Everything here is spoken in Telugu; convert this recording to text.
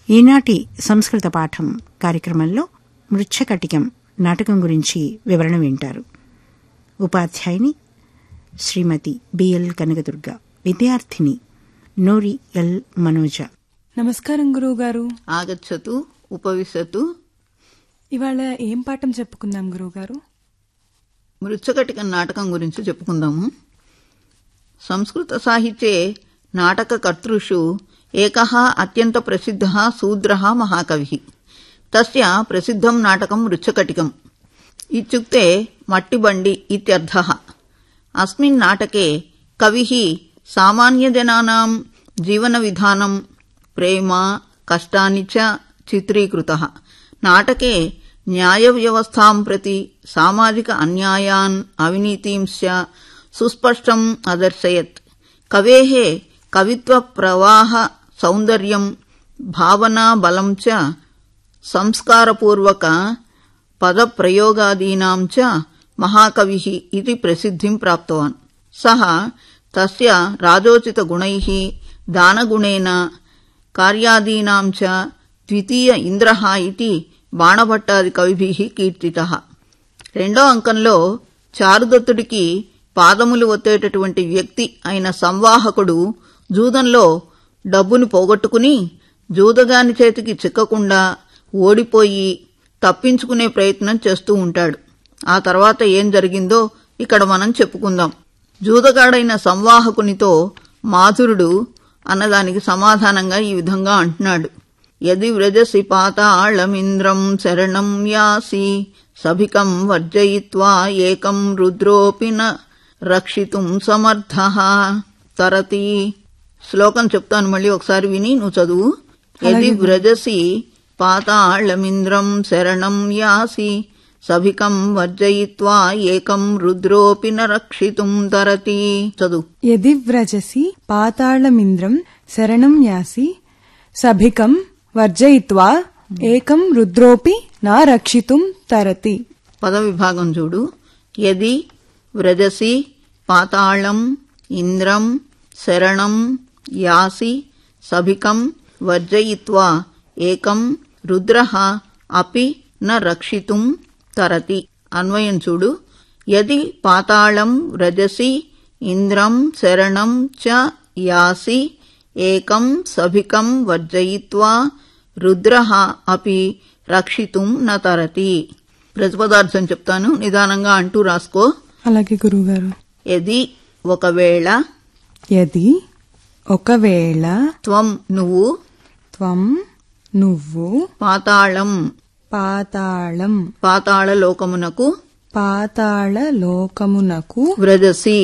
ఈనాటి సంస్కృత పాఠం కార్యక్రమంలో మృచ్ఛకటికం నాటకం గురించి వివరణ వింటారు ఉపాధ్యాయుని శ్రీమతి బిఎల్ కనకదుర్గ విద్యార్థిని నోరి ఎల్ మనోజ నమస్కారం గురువుగారు ఆగచ్చతు ఉపవిశతు ఇవాళ ఏం పాఠం చెప్పుకుందాం గురువుగారు మృచ్చకటిక నాటకం గురించి చెప్పుకుందాము సంస్కృత సాహిత్యే నాటకకర్తృషు ఏకः అత్యంత ప్రసిద్ధः శూద్రः మహాకవి తస్య ప్రసిద్ధం నాటకం మృచ్చకటికం ఇత్యుక్తే మట్టిబండి ఇత్యర్థः అస్మిన్ నాటకే కవిः సామాన్యజనానాం జీవనవిధానం ప్రేమ కష్టాని చ చిత్రీకృతः నాటకే న్యాయవ్యవస్థాం ప్రతి సామాజిక అన్యాయాన్ అవినీతింశ్చ సుస్పష్టం అదర్శయత్ కవేः కవిత్వ ప్రవాహ సౌందర్యం భావనా బలం చ సంస్కారపూర్వక పదప్రయోగాదీనాం చ మహాకవిః ఇది ప్రసిద్ధిం ప్రాప్తవాన్ సः తస్య రాజోచిత గుణైః దానగుణేన కార్యాదీనాం చ ద్వితీయ ఇంద్రః ఇతి బాణభట్టాది కవిభిః కీర్తితః రెండో అంకంలో చారుదత్తుడికి పాదములు ఒత్తేటటువంటి వ్యక్తి అయిన సంవాహకుడు జూదంలో డబ్బుని పోగొట్టుకుని జూదగాని చేతికి చిక్కకుండా ఓడిపోయి తప్పించుకునే ప్రయత్నం చేస్తూ ఉంటాడు ఆ తర్వాత ఏం జరిగిందో ఇక్కడ మనం చెప్పుకుందాం జూదగాడైన సంవాహకునితో మాధురుడు అన్నదానికి సమాధానంగా ఈ విధంగా అంటున్నాడు యది వ్రజసి పాతాళమింద్రం శరణం యాసి సభికం వర్జయిత్వా ఏకం రుద్రోపి న రక్షితుం సమర్థ తరతి శ్లోకం చెప్తాను మళ్ళీ ఒకసారి విని నువ్వు చదువు యది వ్రజసి పాతాళమింద్రం శరణం యాసి సభికం వర్జయిత్వా ఏకం రుద్రోపి న రక్షితుం తరతి చదువు యది వ్రజసి పాతాళమింద్రం శరణం యాసి సభికం వర్జయిత్వా ఏకం రుద్రోపి నా రక్షితుం తరతి పద విభాగం చూడు యది వ్రజసి పాతాళం ఇంద్రం శరణం యాసి సభికం వర్జయిత్వా ఏకం రుద్ర అపి న రక్షితుం తరతి అన్వయం చూడు యది పాతాళం వ్రజసి ఇంద్రం శరణం చ యాసి ఏకం సభికం వర్జయిత్వా రుద్ర అపి రక్షితుం న తరతి ప్రతిపదార్థం చెప్తాను నిదానంగా అంటూ రాసుకో అలాగే గురువుగారు యది ఒకవేళ యది ఒకవేళ త్వం నువ్వు త్వం నువ్వు పాతాళం పాతాళం పాతాళ లోకమునకు పాతాళ లోకమునకు వ్రజసి